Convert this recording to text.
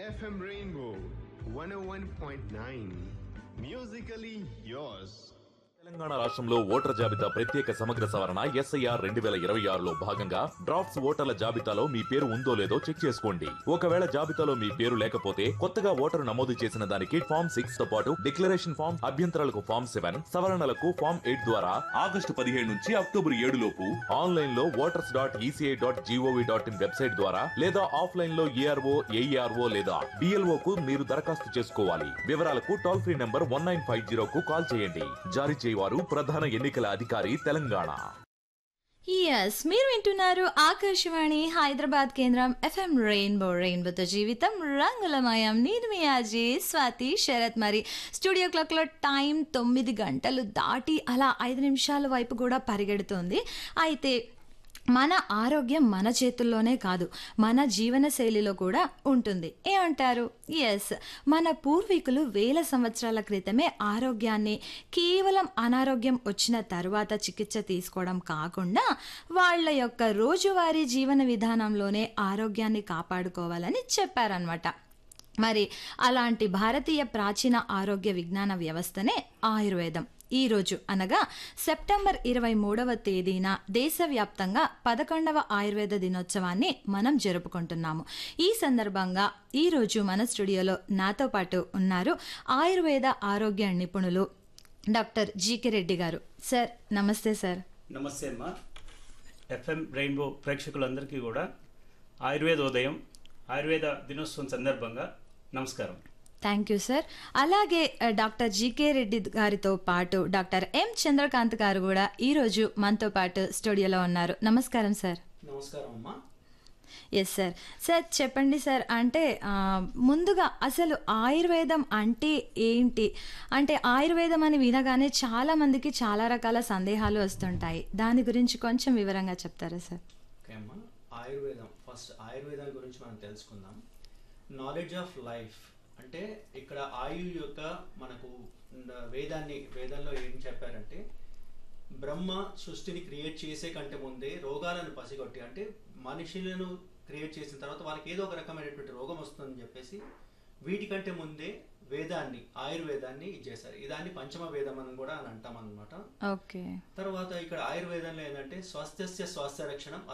FM Rainbow 101.9. Musically yours. Telangana రాష్ట్రంలో voter జాబితా ప్రత్యేక సమగ్ర సవరణ ఎస్ఐఆర్ రెండు వేల ఇరవై ఆరులో భాగంగా డ్రాఫ్ట్స్ ఓటర్ల జాబితాలో మీ పేరు ఉందో లేదో చెక్ చేసుకోండి ఒకవేళ జాబితాలో మీ పేరు లేకపోతే కొత్తగా ఓటరు నమోదు చేసిన దానికి ఫామ్ సిక్స్ తో పాటు డిక్లరేషన్ ఫామ్ అభ్యంతరాలకు ఫామ్ సెవెన్ సవరణలకు ఫామ్ ఎయిట్ ద్వారా ఆగస్టు పదిహేడు నుంచి అక్టోబర్ ఏడు లోపు ఆన్లైన్ లో voters dot ECI dot gov dot in website ద్వారా లేదా ఆఫ్లైన్ లో ఏఆర్ఓ ఏఈఆర్ఓ లేదా బిఎల్ఓ కు మీరు దరఖాస్తు చేసుకోవాలి వివరాలకు toll free number one nine five zero కు కాల్ చేయండి జారీ చేయవారు ప్రధాన ఎన్నికల అధికారి తెలంగాణ ఎస్ మీరు వింటున్నారు ఆకాశవాణి హైదరాబాద్ కేంద్రం ఎఫ్ఎం రెయిన్బో రెయిన్బోతో జీవితం రంగులమయం నేను మీ అజయ్ స్వాతి శరత్ మరి స్టూడియో క్లాక్లో టైం తొమ్మిది గంటలు దాటి అలా ఐదు నిమిషాల వైపు కూడా పరిగెడుతుంది అయితే మన ఆరోగ్యం మన చేతుల్లోనే కాదు మన జీవన శైలిలో కూడా ఉంటుంది ఏమంటారు ఎస్ మన పూర్వీకులు వేల సంవత్సరాల క్రితమే ఆరోగ్యాన్ని కేవలం అనారోగ్యం వచ్చిన తర్వాత చికిత్స తీసుకోవడం కాకుండా వాళ్ళ యొక్క రోజువారీ జీవన విధానంలోనే ఆరోగ్యాన్ని కాపాడుకోవాలని చెప్పారనమాట మరి అలాంటి భారతీయ ప్రాచీన ఆరోగ్య విజ్ఞాన వ్యవస్థనే ఆయుర్వేదం ఈ రోజు అనగా సెప్టెంబర్ ఇరవై మూడవ తేదీన దేశవ్యాప్తంగా పదకొండవ ఆయుర్వేద దినోత్సవాన్ని మనం జరుపుకుంటున్నాము ఈ సందర్భంగా ఈ రోజు మన స్టూడియోలో నాతో పాటు ఉన్నారు ఆయుర్వేద ఆరోగ్య నిపుణులు డాక్టర్ జీకే రెడ్డి గారు సార్ నమస్తే సార్ నమస్తే అమ్మా ఎఫ్ఎం రెయిన్బో ప్రేక్షకులందరికీ కూడా ఆయుర్వేద ఉదయం ఆయుర్వేద దినోత్సవం సందర్భంగా నమస్కారం థ్యాంక్ యూ సార్ అలాగే ఆ, డాక్టర్ జీకే రెడ్డి గారితో పాటు డాక్టర్ ఎం చంద్రకాంత్ గారు కూడా ఈరోజు మనతో పాటు స్టూడియోలో ఉన్నారు నమస్కారం సార్ నమస్కారం అమ్మా ఎస్ సార్ సార్ చెప్పండి సార్ అంటే ఆ, ముందుగా అసలు ఆయుర్వేదం అంటే ఏంటి అంటే ఆయుర్వేదం అని వినగానే చాలా మందికి చాలా రకాల సందేహాలు వస్తుంటాయి దాని గురించి కొంచెం వివరంగా చెప్తారా సార్ ఓకే అమ్మా ఆయుర్వేదం ఫస్ట్ ఆయుర్వేదం గురించి మనం తెలుసుకుందాం నాలెడ్జ్ ఆఫ్ లైఫ్ అంటే ఇక్కడ ఆయు యొక్క మనకు ఉన్న వేదాన్ని వేదంలో ఏం చెప్పారంటే బ్రహ్మ సృష్టిని క్రియేట్ చేసే కంటే ముందే రోగాలను పసిగొట్టి అంటే మనుషులను క్రియేట్ చేసిన తర్వాత వాళ్ళకి ఏదో ఒక రకమైనటువంటి రోగం వస్తుందని చెప్పేసి వీటికంటే ముందే వేదాన్ని ఆయుర్వేదాన్ని ఇచ్చేసారు ఇదాన్ని పంచమ వేదం అని కూడా అని అంటాం అనమాట ఓకే తర్వాత ఇక్కడ ఆయుర్వేదంలో ఏంటంటే స్వాస్థ్యస్య స్వాస్థ్య రక్షణం